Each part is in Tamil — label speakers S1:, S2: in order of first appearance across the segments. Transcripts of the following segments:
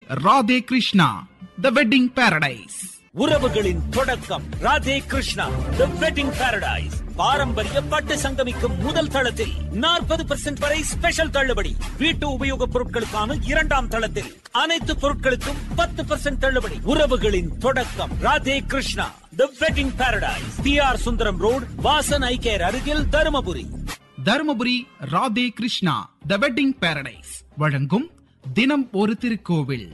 S1: Radhe Krishna the wedding paradise
S2: உறவுகளின் தொடக்கம் Radhe Krishna the wedding paradise பாரம்பரிய பட்டு சங்கமிக்கும் முதல் தளத்தில் நாற்பது பெர்சென்ட் வரை ஸ்பெஷல் தள்ளுபடி வீட்டு உபயோகப் பொருட்களுக்கான இரண்டாம் தளத்தில் அனைத்து பொருட்களுக்கும் பத்து பெர்சென்ட் தள்ளுபடி உறவுகளின் தொடக்கம் Radhe Krishna the wedding paradise P R Sundaram road Vasan eye care அருகில் Dharmapuri
S1: Dharmapuri Radhe Krishna the wedding paradise வழங்கும் தினம் ஒரு திருக்கோவில்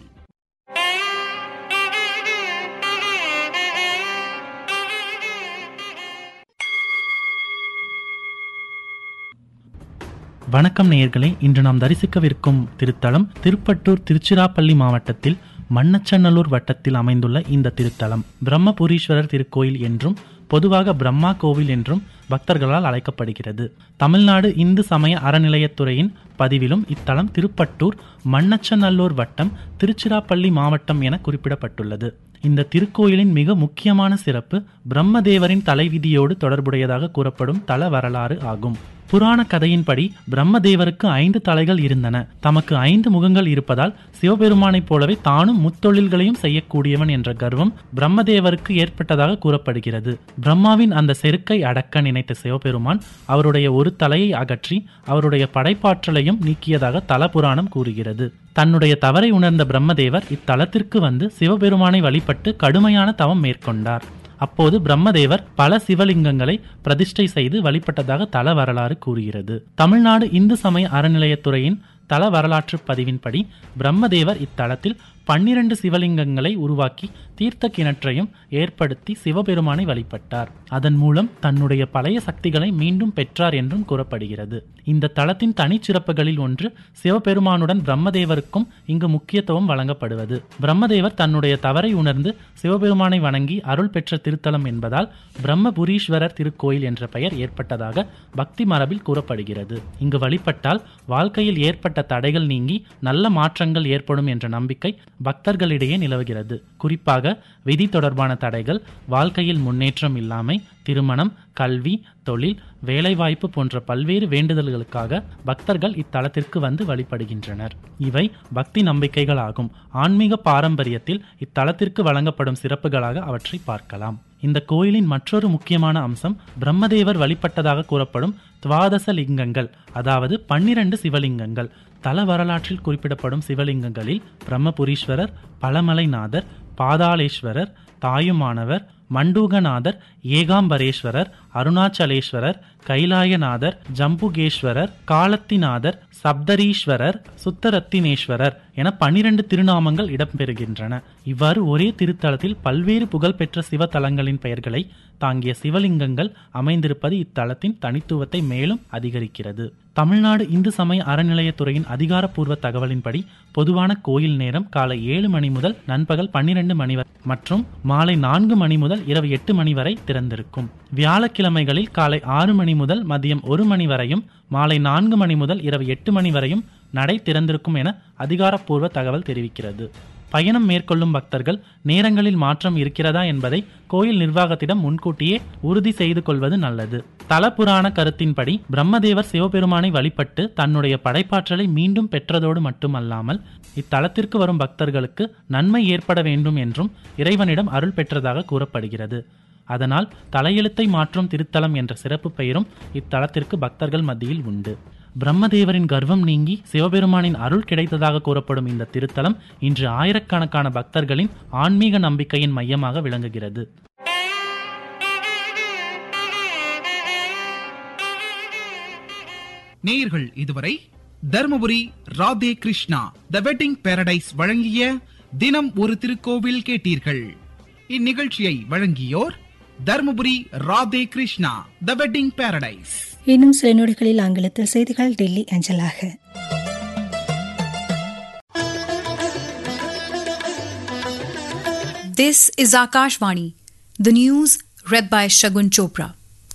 S3: வணக்கம் நேயர்களே இன்று நாம் தரிசிக்கவிருக்கும் திருத்தலம் திருப்பட்டூர் திருச்சிராப்பள்ளி மாவட்டத்தில் மண்ணச்சநல்லூர் வட்டத்தில் அமைந்துள்ள இந்த திருத்தலம் பிரம்மபுரீஸ்வரர் திருக்கோயில் என்றும் பொதுவாக பிரம்மா கோவில் என்றும் பக்தர்களால் அழைக்கப்படுகிறது தமிழ்நாடு இந்து சமய அறநிலையத்துறையின் பதிவிலும் இத்தலம் திருப்பட்டூர் மண்ணச்சநல்லூர் வட்டம் திருச்சிராப்பள்ளி மாவட்டம் என குறிப்பிடப்பட்டுள்ளது இந்த திருக்கோயிலின் மிக முக்கியமான சிறப்பு பிரம்மதேவரின் தலைவிதியோடு தொடர்புடையதாக கூறப்படும் தல வரலாறு ஆகும் புராண கதையின்படி பிரம்மதேவருக்கு ஐந்து தலைகள் இருந்தன தமக்கு ஐந்து முகங்கள் இருப்பதால் சிவபெருமானைப் போலவே தானும் முத்தொழில்களையும் செய்யக்கூடியவன் என்ற கர்வம் பிரம்மதேவருக்கு ஏற்பட்டதாக கூறப்படுகிறது பிரம்மாவின் அந்த செருக்கை அடக்க நினைத்த சிவபெருமான் அவருடைய ஒரு தலையை அகற்றி அவருடைய படைப்பாற்றலையும் நீக்கியதாக தல புராணம் கூறுகிறது தன்னுடைய தவறை உணர்ந்த பிரம்மதேவர் இத்தலத்திற்கு வந்து சிவபெருமானை வழிபட்டு கடுமையான தவம் மேற்கொண்டார் அப்போது பிரம்மதேவர் பல சிவலிங்கங்களை பிரதிஷ்டை செய்து வழிபட்டதாக தல வரலாறு கூறுகிறது தமிழ்நாடு இந்து சமய அறநிலையத்துறையின் தல வரலாற்று பதிவின்படி பிரம்மதேவர் இத்தலத்தில் பன்னிரண்டு சிவலிங்கங்களை உருவாக்கி தீர்த்த கிணற்றையும் ஏற்படுத்தி சிவபெருமானை வழிபட்டார் அதன் மூலம் தன்னுடைய பழைய சக்திகளை மீண்டும் பெற்றார் என்றும் கூறப்படுகிறது இந்த தலத்தின் தனிச்சிறப்புகளில் ஒன்று சிவபெருமானுடன் பிரம்மதேவருக்கும் இங்கு முக்கியத்துவம் வழங்கப்படுவது பிரம்மதேவர் தன்னுடைய தவறை உணர்ந்து சிவபெருமானை வணங்கி அருள் பெற்ற திருத்தலம் என்பதால் பிரம்மபுரீஸ்வரர் திருக்கோயில் என்ற பெயர் ஏற்பட்டதாக பக்தி மரபில் கூறப்படுகிறது இங்கு வழிபட்டால் வாழ்க்கையில் ஏற்பட்ட தடைகள் நீங்கி நல்ல மாற்றங்கள் ஏற்படும் என்ற நம்பிக்கை பக்தர்களிடையே நிலவுகிறது குறிப்பாக விதி தொடர்பான தடைகள் வாழ்க்கையில் முன்னேற்றம் இல்லாமை திருமணம் கல்வி தொழில் வேலைவாய்ப்பு போன்ற பல்வேறு வேண்டுதல்களுக்காக பக்தர்கள் இத்தலத்திற்கு வந்து வழிபடுகின்றனர் இவை பக்தி நம்பிக்கைகள் ஆகும் ஆன்மீக பாரம்பரியத்தில் இத்தலத்திற்கு வழங்கப்படும் சிறப்புகளாக அவற்றை பார்க்கலாம் இந்த கோயிலின் மற்றொரு முக்கியமான அம்சம் பிரம்மதேவர் வழிபட்டதாக கூறப்படும் துவாதச லிங்கங்கள் அதாவது பன்னிரண்டு சிவலிங்கங்கள் தல வரலாற்றில் குறிப்பிடப்படும் சிவலிங்கங்களில் பிரம்மபுரீஸ்வரர் பழமலைநாதர் பாதாளேஸ்வரர் தாயுமானவர் மண்டூகநாதர் ஏகாம்பரேஸ்வரர் அருணாச்சலேஸ்வரர் கைலாயநாதர் ஜம்புகேஸ்வரர் காலத்திநாதர் சப்தரீஸ்வரர் சுத்தரத்தினேஸ்வரர் என பனிரெண்டு திருநாமங்கள் இடம்பெறுகின்றன இவ்வாறு ஒரே திருத்தலத்தில் பல்வேறு புகழ்பெற்ற சிவத்தலங்களின் பெயர்களை தாங்கிய சிவலிங்கங்கள் அமைந்திருப்பது இத்தலத்தின் தனித்துவத்தை மேலும் அதிகரிக்கிறது தமிழ்நாடு இந்து சமய அறநிலையத்துறையின் அதிகாரப்பூர்வ தகவலின்படி பொதுவான கோயில் நேரம் காலை ஏழு மணி முதல் நண்பகல் பன்னிரண்டு மணி வரை மற்றும் மாலை நான்கு மணி முதல் இரவு எட்டு மணி வரை திறந்திருக்கும் வியாழக்கிழமைகளில் காலை ஆறு மணி முதல் மதியம் ஒரு மணி வரையும் மாலை நான்கு மணி முதல் இரவு எட்டு மணி வரையும் நடை திறந்திருக்கும் என அதிகாரப்பூர்வ தகவல் தெரிவிக்கிறது பயணம் மேற்கொள்ளும் பக்தர்கள் நேரங்களில் மாற்றம் இருக்கிறதா என்பதை கோயில் நிர்வாகத்திடம் முன்கூட்டியே உறுதி செய்து கொள்வது நல்லது தல புராண கருத்தின்படி பிரம்மதேவர் சிவபெருமானை வழிபட்டு தன்னுடைய படைப்பாற்றலை மீண்டும் பெற்றதோடு மட்டுமல்லாமல் இத்தலத்திற்கு வரும் பக்தர்களுக்கு நன்மை ஏற்பட வேண்டும் என்றும் இறைவனிடம் அருள் பெற்றதாக கூறப்படுகிறது அதனால் தலையெழுத்தை மாற்றும் திருத்தலம் என்ற சிறப்பு பெயரும் இத்தலத்திற்கு பக்தர்கள் மத்தியில் உண்டு பிரம்மதேவரின் கர்வம் நீங்கி சிவபெருமானின் அருள் கிடைத்ததாக கூறப்படும் இந்த திருத்தலம் இன்று ஆயிரக்கணக்கான பக்தர்களின் ஆன்மீக நம்பிக்கையின் மையமாக விளங்குகிறது
S1: நேயர்கள் இதுவரை Dharmapuri Radhe Krishna the wedding paradise வழங்கிய தினம் ஒரு திருக்கோவில் கேட்டீர்கள் இந்நிகழ்ச்சியை வழங்கியோர் Dharmapuri Radhe Krishna the wedding paradise
S4: இன்னும் சில நொடிகளில் ஆங்கிலத்தில் செய்திகள் டெல்லி அஞ்சலாக
S5: This is Akashvani, the news read by Shagun Chopra.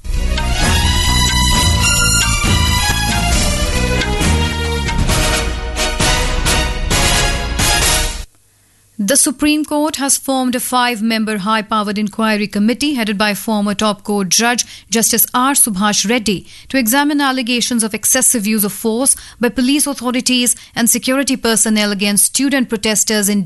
S5: The Supreme Court has formed a five member high powered inquiry committee headed by former top court judge Justice R. Subhash Reddy to examine allegations of excessive use of force by police authorities and security personnel against student protesters in